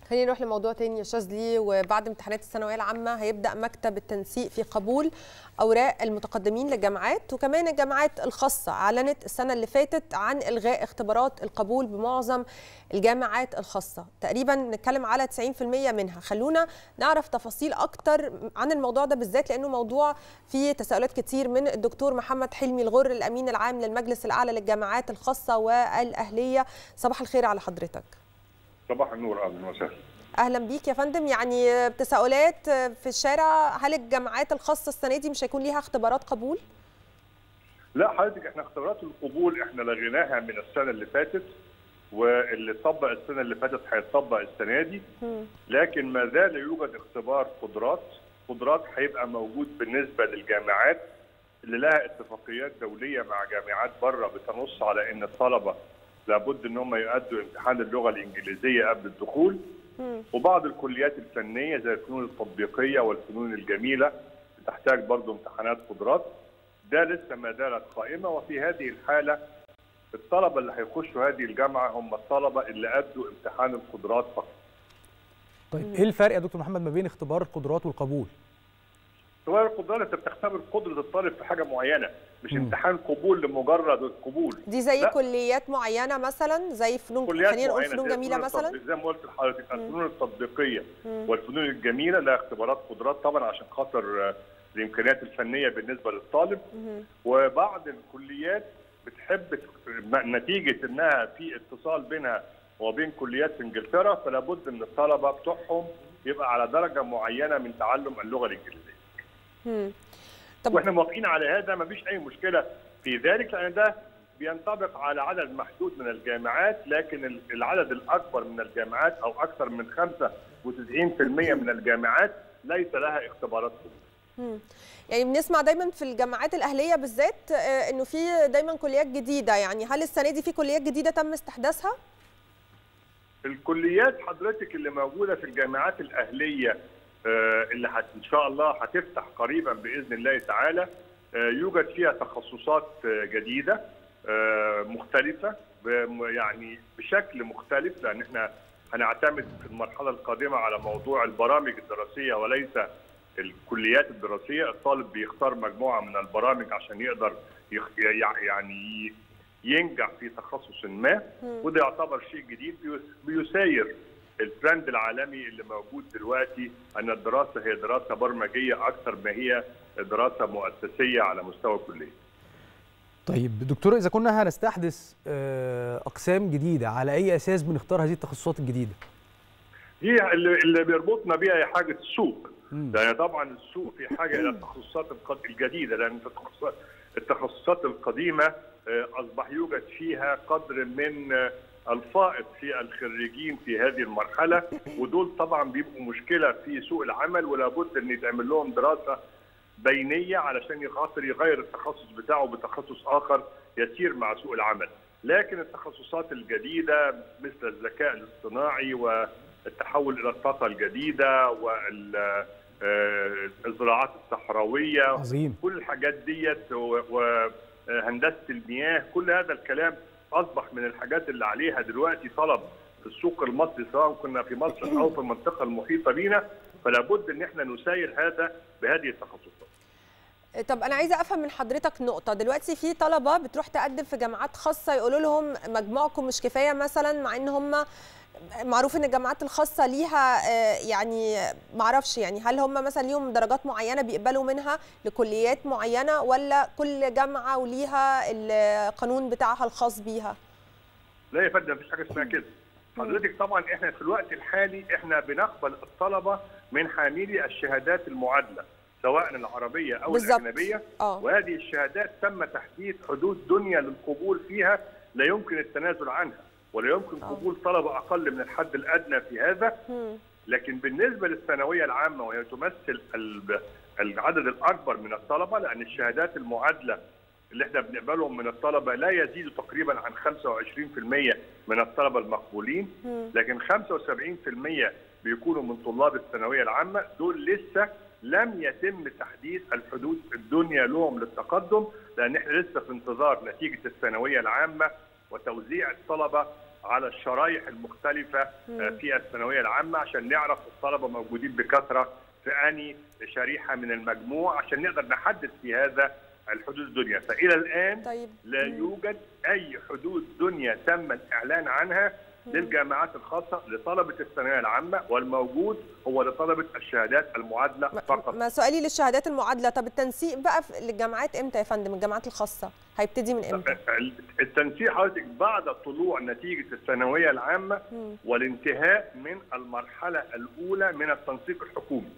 خلينا نروح لموضوع تاني يا شاذلي وبعد امتحانات الثانويه العامه هيبدا مكتب التنسيق في قبول اوراق المتقدمين للجامعات وكمان الجامعات الخاصه اعلنت السنه اللي فاتت عن الغاء اختبارات القبول بمعظم الجامعات الخاصه تقريبا نتكلم على 90% منها خلونا نعرف تفاصيل اكتر عن الموضوع ده بالذات لانه موضوع فيه تساؤلات كتير من الدكتور محمد حلمي الغر الامين العام للمجلس الاعلى للجامعات الخاصه والاهليه صباح الخير على حضرتك صباح النور اهلا وسهلا اهلا بيك يا فندم يعني تساؤلات في الشارع هل الجامعات الخاصه السنه دي مش هيكون ليها اختبارات قبول؟ لا حضرتك احنا اختبارات القبول احنا لغيناها من السنه اللي فاتت واللي طبق السنه اللي فاتت هيطبق السنه دي لكن ما زال يوجد اختبار قدرات قدرات هيبقى موجود بالنسبه للجامعات اللي لها اتفاقيات دوليه مع جامعات بره بتنص على ان الطلبه لابد ان هم يؤدوا امتحان اللغه الانجليزيه قبل الدخول وبعض الكليات الفنيه زي الفنون التطبيقيه والفنون الجميله تحتاج برضه امتحانات قدرات ده لسه ما زالت قائمه وفي هذه الحاله الطلبه اللي هيخشوا هذه الجامعه هم الطلبه اللي ادوا امتحان القدرات فقط. طيب ايه الفرق يا دكتور محمد ما بين اختبار القدرات والقبول؟ اختبار القدرات انت بتختبر قدره الطالب في حاجه معينه مش م. امتحان قبول لمجرد القبول دي زي لا. كليات معينه مثلا زي فنون خلينا نقول فنون جميله مثلا زي ما قلت لحضرتك الفنون التطبيقيه م. والفنون الجميله لها اختبارات قدرات طبعا عشان خاطر الامكانيات الفنيه بالنسبه للطالب م. وبعض الكليات بتحب نتيجه انها في اتصال بينها وبين كليات في انجلترا فلا بد ان الطلبه بتوعهم يبقى على درجه معينه من تعلم اللغه الانجليزيه. طب واحنا موافقين على هذا ما فيش اي مشكله في ذلك لان ده بينطبق على عدد محدود من الجامعات لكن العدد الاكبر من الجامعات او اكثر من 95% من الجامعات ليس لها اختبارات قبول. يعني بنسمع دايما في الجامعات الاهليه بالذات انه في دايما كليات جديده يعني هل السنه دي في كليات جديده تم استحداثها؟ الكليات حضرتك اللي موجوده في الجامعات الاهليه اللي هت ان شاء الله هتفتح قريبا باذن الله تعالى يوجد فيها تخصصات جديده مختلفه يعني بشكل مختلف لان احنا هنعتمد في المرحله القادمه على موضوع البرامج الدراسيه وليس الكليات الدراسيه الطالب بيختار مجموعه من البرامج عشان يقدر يعني ينجح في تخصص ما وده يعتبر شيء جديد بيساير الترند العالمي اللي موجود دلوقتي ان الدراسه هي دراسه برمجيه اكثر ما هي دراسه مؤسسيه على مستوى الكليه. طيب دكتور اذا كنا هنستحدث اقسام جديده على اي اساس بنختار هذه التخصصات الجديده؟ هي اللي بيربطنا بيها هي حاجه السوق لان طبعا السوق في حاجه الى التخصصات الجديده لان التخصصات القديمه اصبح يوجد فيها قدر من الفائض في الخريجين في هذه المرحله ودول طبعا بيبقوا مشكله في سوق العمل ولا بد ان يتعمل لهم دراسه بينيه علشان خاطر يغير التخصص بتاعه بتخصص اخر يسير مع سوق العمل لكن التخصصات الجديده مثل الذكاء الاصطناعي والتحول الى الطاقه الجديده والزراعات الصحراويه عظيم. كل الحاجات ديت وهندسه المياه كل هذا الكلام اصبح من الحاجات اللي عليها دلوقتي طلب في السوق المصري سواء كنا في مصر او في المنطقه المحيطه بينا فلا بد ان احنا نساير هذا بهذه التخصصات. طب انا عايزه افهم من حضرتك نقطه دلوقتي في طلبه بتروح تقدم في جامعات خاصه يقولوا لهم مجموعكم مش كفايه مثلا مع ان هم معروف ان الجامعات الخاصه ليها يعني معرفش يعني هل هم مثلا ليهم درجات معينه بيقبلوا منها لكليات معينه ولا كل جامعه وليها القانون بتاعها الخاص بيها؟ لا يا فندم مفيش حاجه اسمها كده. حضرتك طبعا احنا في الوقت الحالي احنا بنقبل الطلبه من حاملي الشهادات المعادله سواء العربيه او بالزبط. الاجنبيه أوه. وهذه الشهادات تم تحديد حدود دنيا للقبول فيها لا يمكن التنازل عنها. ولا يمكن قبول طلبه اقل من الحد الادنى في هذا لكن بالنسبه للثانويه العامه وهي تمثل العدد الاكبر من الطلبه لان الشهادات المعادله اللي احنا بنقبلهم من الطلبه لا يزيد تقريبا عن 25% من الطلبه المقبولين لكن 75% بيكونوا من طلاب الثانويه العامه دول لسه لم يتم تحديد الحدود الدنيا لهم للتقدم لان احنا لسه في انتظار نتيجه الثانويه العامه وتوزيع الطلبه على الشرايح المختلفه في الثانويه العامه عشان نعرف الطلبه موجودين بكثره في اني شريحه من المجموع عشان نقدر نحدد في هذا الحدود الدنيا فالى الان طيب لا يوجد اي حدود دنيا تم الاعلان عنها للجامعات الخاصه لطلبه الثانويه العامه والموجود هو لطلبه الشهادات المعادله فقط ما سؤالي للشهادات المعادله طب التنسيق بقى في للجامعات امتى يا فندم الجامعات الخاصه هيبتدي من امتى التنسيق حضرتك بعد طلوع نتيجه الثانويه العامه مم. والانتهاء من المرحله الاولى من التنسيق الحكومي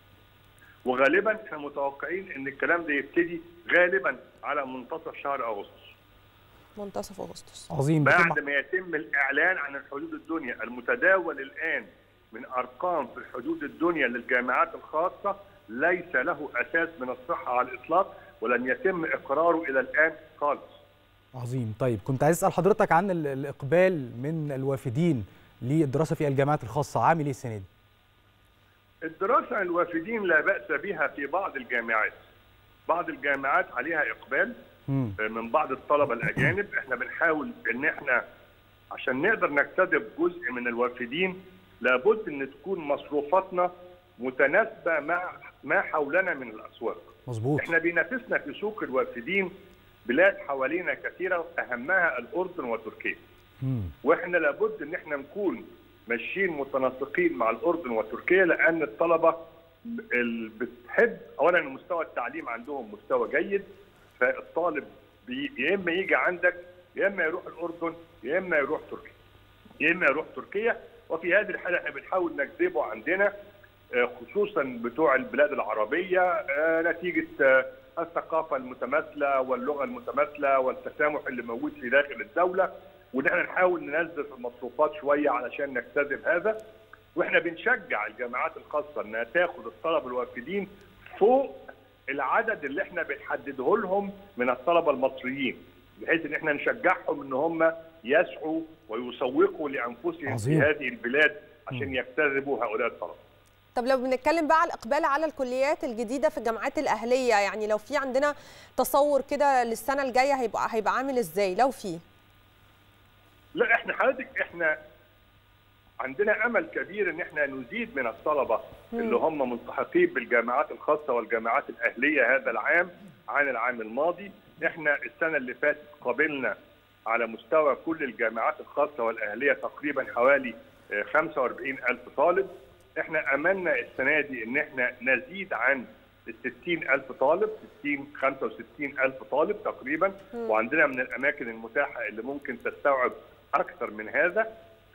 وغالبا احنا متوقعين ان الكلام ده يبتدي غالبا على منتصف شهر اغسطس منتصف اغسطس عظيم دكتور بعد ما يتم الاعلان عن الحدود الدنيا المتداول الان من ارقام في الحدود الدنيا للجامعات الخاصه ليس له اساس من الصحه على الاطلاق ولن يتم اقراره الى الان خالص. عظيم طيب كنت عايز اسال حضرتك عن ال- الاقبال من الوافدين للدراسه في الجامعات الخاصه عامل ايه السنه دي؟ الدراسه عن الوافدين لا باس بها في بعض الجامعات. بعض الجامعات عليها اقبال مم. من بعض الطلبه الاجانب احنا بنحاول ان احنا عشان نقدر نجتذب جزء من الوافدين لابد ان تكون مصروفاتنا متناسبه مع ما حولنا من الاسواق. مظبوط احنا بينافسنا في سوق الوافدين بلاد حوالينا كثيره اهمها الاردن وتركيا. مم. واحنا لابد ان احنا نكون ماشيين متناسقين مع الاردن وتركيا لان الطلبه ال- بتحب اولا مستوى التعليم عندهم مستوى جيد فالطالب بي يا اما يجي عندك يا اما يروح الاردن يا اما يروح تركيا يا اما يروح تركيا وفي هذه الحاله احنا بنحاول نجذبه عندنا آه، خصوصا بتوع البلاد العربيه آه، نتيجه آه، الثقافه المتماثله واللغه المتماثله والتسامح اللي موجود في داخل الدوله وان احنا نحاول ننزل في المصروفات شويه علشان نجتذب هذا واحنا بنشجع الجامعات الخاصه انها تاخد الطلبه الوافدين فوق العدد اللي احنا بنحدده لهم من الطلبه المصريين بحيث ان احنا نشجعهم ان هم يسعوا ويسوقوا لانفسهم عظيم. في هذه البلاد عشان يجتذبوا هؤلاء الطلبه. طب لو بنتكلم بقى على الاقبال على الكليات الجديده في الجامعات الاهليه يعني لو في عندنا تصور كده للسنه الجايه هيبقى هيبقى عامل ازاي لو في لا احنا حضرتك احنا عندنا امل كبير ان احنا نزيد من الطلبه اللي هم ملتحقين بالجامعات الخاصه والجامعات الاهليه هذا العام عن العام الماضي احنا السنه اللي فاتت قابلنا على مستوى كل الجامعات الخاصه والاهليه تقريبا حوالي آه، 45 الف طالب احنا املنا السنه دي ان احنا نزيد عن ال 60 الف طالب 60 65 الف طالب تقريبا وعندنا من الاماكن المتاحه اللي ممكن تستوعب اكثر من هذا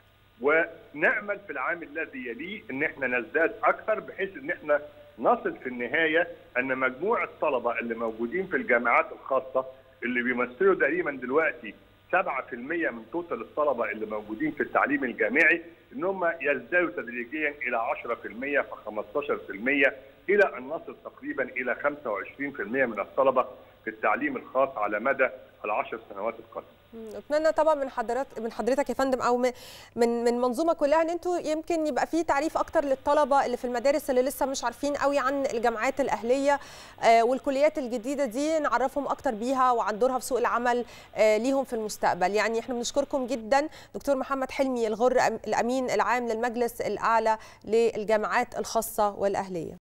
ونامل في العام الذي يليه ان احنا نزداد اكثر بحيث ان احنا نصل في النهايه ان مجموع الطلبه اللي موجودين في الجامعات الخاصه اللي بيمثلوا تقريبا دلوقتي 7% من توتال الطلبه اللي موجودين في التعليم الجامعي ان هم يزدادوا تدريجيا الى 10% ف15% الى ان نصل تقريبا الى 25% من الطلبه في التعليم الخاص على مدى العشر سنوات القادمه. مم. اتمنى طبعا من حضرتك من حضرتك يا فندم او من من من منظومه كلها ان انتوا يمكن يبقى في تعريف اكتر للطلبه اللي في المدارس اللي لسه مش عارفين قوي عن الجامعات الاهليه آه، والكليات الجديده دي نعرفهم اكتر بيها وعن دورها في سوق العمل آه، ليهم في المستقبل يعني احنا بنشكركم جدا دكتور محمد حلمي الغر الامين العام للمجلس الاعلى للجامعات الخاصه والاهليه